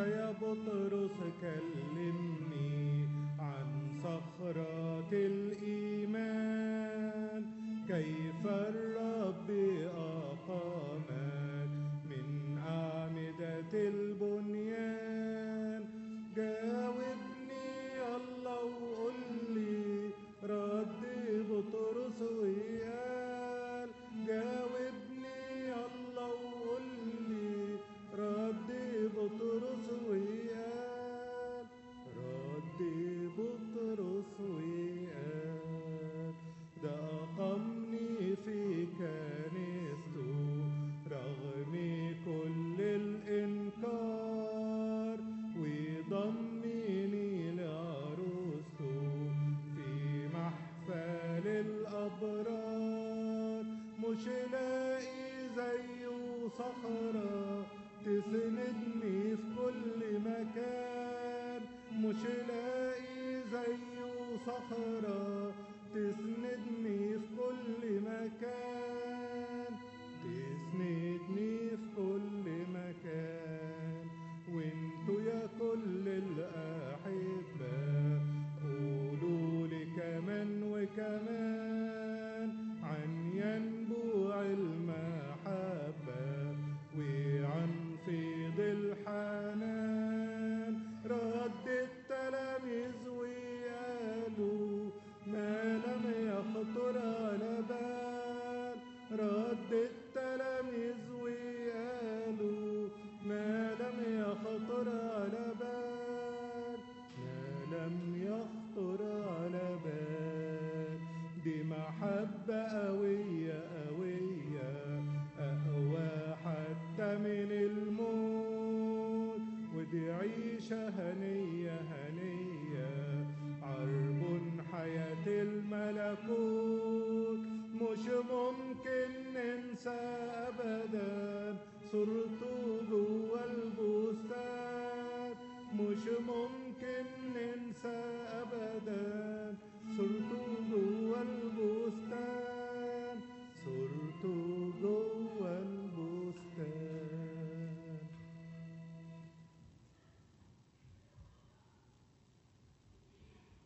يا بطرس كلمني عن صخرة الإيمان كيف الرب أقامك من أعمدة البنيان جاوبني الله وقول لي رد بطرس وقال جاوبني الله وقول لي رد بطرس وقال رد بطرس وقال ده أقامني في كنيسته رغم كل الإنكار وضمني لعروسته في محفل الأبرار مش لاقي زيه صخرة تسندني في كل مكان مش لاقي زيه صخرة تسندني في كل مكان تسندني في كل مكان وانتوا يا كل الأحبة قولوا لي كمان وكمان عن ينبوع المحبة وعن فيض الحنان رد التلاميذ وقالوا ما لم يخطر على بال رد التلاميذ وقالوا ما لم يخطر على بال ما لم يخطر على بال دي محبة قوية قوية أقوى حتى من الموت ودي عيشة هنية هنية عرب حياة الملكوت مش ممكن ننسى أبدا صورته جوا البستان مش ممكن ننسى أبدا